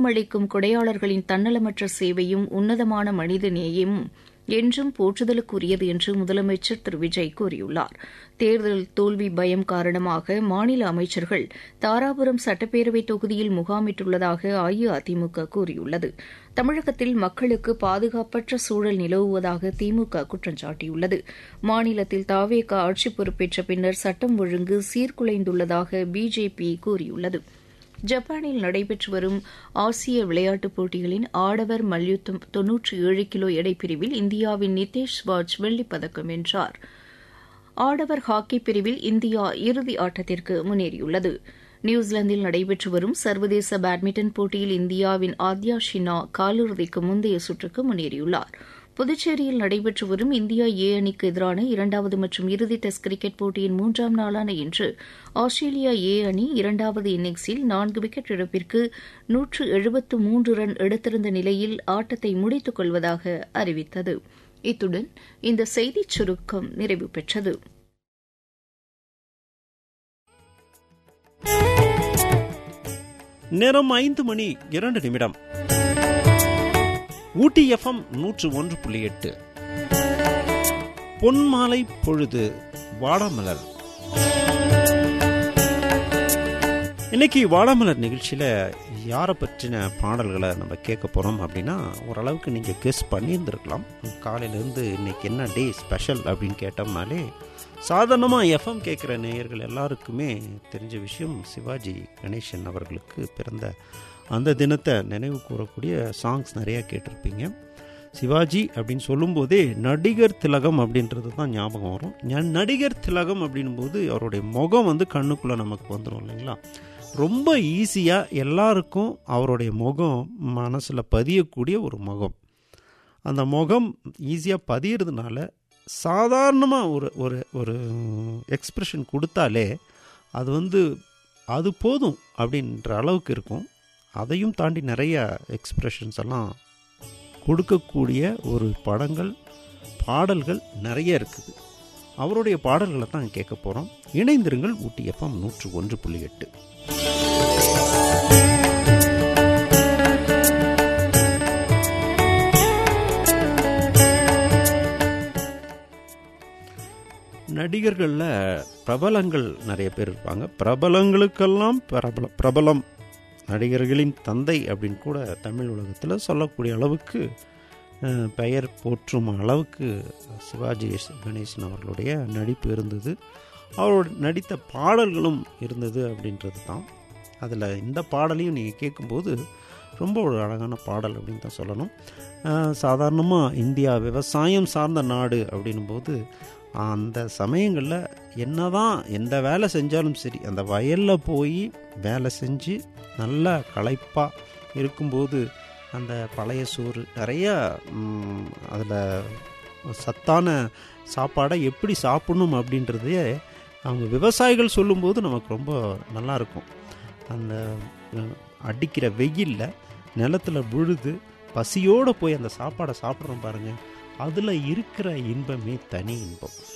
ஊக்கமளிக்கும் கொடையாளர்களின் தன்னலமற்ற சேவையும் உன்னதமான மனித நேயமும் என்றும் போற்றுதலுக்குரியது என்று முதலமைச்சர் திரு விஜய் கூறியுள்ளார் தேர்தல் தோல்வி பயம் காரணமாக மாநில அமைச்சர்கள் தாராபுரம் சட்டப்பேரவைத் தொகுதியில் முகாமிட்டுள்ளதாக அஇஅதிமுக கூறியுள்ளது தமிழகத்தில் மக்களுக்கு பாதுகாப்பற்ற சூழல் நிலவுவதாக திமுக குற்றம் சாட்டியுள்ளது மாநிலத்தில் தாவேக ஆட்சி பொறுப்பேற்ற பின்னர் சட்டம் ஒழுங்கு சீர்குலைந்துள்ளதாக பிஜேபி கூறியுள்ளது ஜப்பானில் நடைபெற்று வரும் ஆசிய விளையாட்டுப் போட்டிகளின் ஆடவர் மல்யுத்தம் தொன்னூற்றி ஏழு கிலோ எடைப்பிரிவில் இந்தியாவின் நிதேஷ் வாஜ் வெள்ளிப்பதக்கம் வென்றார் ஆடவர் ஹாக்கி பிரிவில் இந்தியா இறுதி ஆட்டத்திற்கு முன்னேறியுள்ளது நியூசிலாந்தில் நடைபெற்று வரும் சர்வதேச பேட்மிண்டன் போட்டியில் இந்தியாவின் ஆத்யா ஷினா காலிறுதிக்கு முந்தைய சுற்றுக்கு முன்னேறியுள்ளார் புதுச்சேரியில் நடைபெற்று வரும் இந்தியா ஏ அணிக்கு எதிரான இரண்டாவது மற்றும் இறுதி டெஸ்ட் கிரிக்கெட் போட்டியின் மூன்றாம் நாளான இன்று ஆஸ்திரேலியா ஏ அணி இரண்டாவது இன்னிங்ஸில் நான்கு விக்கெட் இழப்பிற்கு நூற்று எழுபத்து மூன்று ரன் எடுத்திருந்த நிலையில் ஆட்டத்தை முடித்துக் கொள்வதாக அறிவித்தது இத்துடன் இந்த செய்திச் சுருக்கம் நிறைவு பெற்றது நேரம் ஐந்து மணி இரண்டு நிமிடம் ஊட்டி எஃப்எம் நூற்று ஒன்று புள்ளி எட்டு பொன்மாலை பொழுது வாடாமலர் இன்னைக்கு வாடாமலர் நிகழ்ச்சியில் யாரை பற்றின பாடல்களை நம்ம கேட்க போகிறோம் அப்படின்னா ஓரளவுக்கு நீங்கள் கெஸ் பண்ணியிருந்துருக்கலாம் காலையிலேருந்து இன்னைக்கு என்ன டே ஸ்பெஷல் அப்படின்னு கேட்டோம்னாலே சாதாரணமாக எஃப்எம் கேட்குற நேயர்கள் எல்லாருக்குமே தெரிஞ்ச விஷயம் சிவாஜி கணேசன் அவர்களுக்கு பிறந்த அந்த தினத்தை நினைவு கூறக்கூடிய சாங்ஸ் நிறையா கேட்டிருப்பீங்க சிவாஜி அப்படின்னு சொல்லும்போதே நடிகர் திலகம் அப்படின்றது தான் ஞாபகம் வரும் ஞ- நடிகர் திலகம் அப்படின்போது அவருடைய முகம் வந்து கண்ணுக்குள்ளே நமக்கு வந்துடும் இல்லைங்களா ரொம்ப ஈஸியாக எல்லாருக்கும் அவருடைய முகம் மனசில் பதியக்கூடிய ஒரு முகம் அந்த முகம் ஈஸியாக பதியறதுனால சாதாரணமாக ஒரு ஒரு ஒரு எக்ஸ்பிரஷன் கொடுத்தாலே அது வந்து அது போதும் அப்படின்ற அளவுக்கு இருக்கும் அதையும் தாண்டி நிறைய எக்ஸ்பிரஷன்ஸ் எல்லாம் கொடுக்கக்கூடிய ஒரு படங்கள் பாடல்கள் நிறைய இருக்குது அவருடைய பாடல்களை தான் கேட்க போகிறோம் இணைந்திருங்கள் ஊட்டி எஃப்எம் நூற்று ஒன்று புள்ளி எட்டு நடிகர்களில் பிரபலங்கள் நிறைய பேர் இருப்பாங்க பிரபலங்களுக்கெல்லாம் பிரபல பிரபலம் நடிகர்களின் தந்தை அப்படின்னு கூட தமிழ் உலகத்தில் சொல்லக்கூடிய அளவுக்கு அஹ், பெயர் போற்றும் அளவுக்கு சிவாஜி கணேசன் அவர்களுடைய நடிப்பு இருந்தது அவரோட நடித்த பாடல்களும் இருந்தது அப்படின்றது தான் அதில் இந்த பாடலையும் நீங்கள் கேட்கும்போது ரொம்ப ஒரு அழகான பாடல் அப்படின்னு தான் சொல்லணும் சாதாரணமாக இந்தியா விவசாயம் சார்ந்த நாடு அப்படின்னும்போது அந்த சமயங்களில் என்னதான் எந்த வேலை செஞ்சாலும் சரி அந்த வயலில் போய் வேலை செஞ்சு நல்லா களைப்பாக இருக்கும்போது அந்த பழைய சோறு நிறையா அதில் சத்தான சாப்பாடை எப்படி சாப்பிடணும் அப்படின்றதையே அவங்க விவசாயிகள் சொல்லும்போது நமக்கு ரொம்ப நல்லா இருக்கும் அந்த அஹ், அடிக்கிற வெயிலில் நிலத்தில் விழுது பசியோடு போய் அந்த சாப்பாடை சாப்பிட்றோம் பாருங்கள் அதில் இருக்கிற இன்பமே தனி இன்பம்